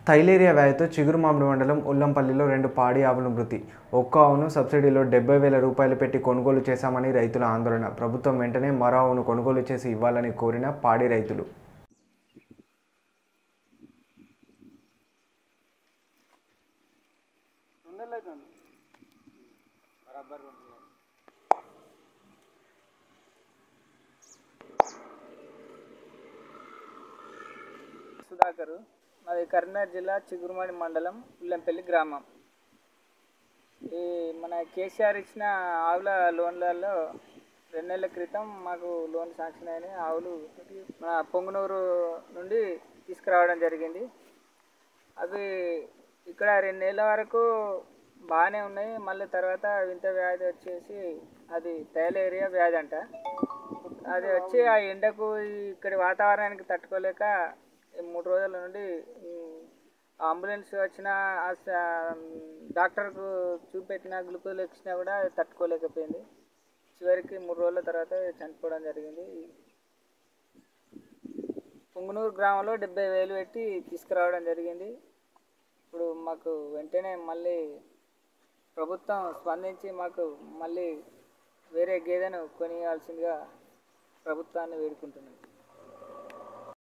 థైలేరియా వ్యాధితో చిగురుమామిడి మండలం ఉల్లంపల్లిలో రెండు పాడి ఆవులు మృతి ఒక్క ఆవును సబ్సిడీలో డెబ్బై వేల రూపాయలు పెట్టి కొనుగోలు చేశామని రైతుల ఆందోళన ప్రభుత్వం వెంటనే మరో ఆవును కొనుగోలు చేసి ఇవ్వాలని కోరిన పాడి రైతులు సుధాకరు మాది కరీంనగర్ జిల్లా చిగురుమాడి మండలం ఉల్లెంపల్లి గ్రామం ఈ మన కేసీఆర్ ఇచ్చిన ఆవుల లోన్లలో రెండు నెలల క్రితం మాకు లోన్ శాంక్షన్ అయినాయి ఆవులు మన పొంగునూరు నుండి తీసుకురావడం జరిగింది అవి ఇక్కడ రెండు నెలల వరకు బాగానే ఉన్నాయి మళ్ళీ తర్వాత వింత వ్యాధి వచ్చేసి అది థైలేరియా వ్యాధి అంట అది వచ్చి ఆ ఎండకు ఈ ఇక్కడి వాతావరణానికి తట్టుకోలేక ఈ మూడు రోజుల నుండి ఉమ్, అంబులెన్స్ వచ్చిన ఆ స- డాక్టర్కు చూపెట్టిన గ్లూకోజ్ ఇచ్చినా కూడా అది తట్టుకోలేకపోయింది చివరికి మూడు రోజుల తర్వాత చనిపోవడం జరిగింది పుంగునూరు గ్రామంలో డెబ్బై వేలు పెట్టి తీసుకురావడం జరిగింది ఇప్పుడు మాకు వెంటనే మళ్ళీ ప్రభుత్వం స్పందించి మాకు మళ్ళీ వేరే గేదెను కొనియాల్సిందిగా ప్రభుత్వాన్ని వేడుకుంటున్నాను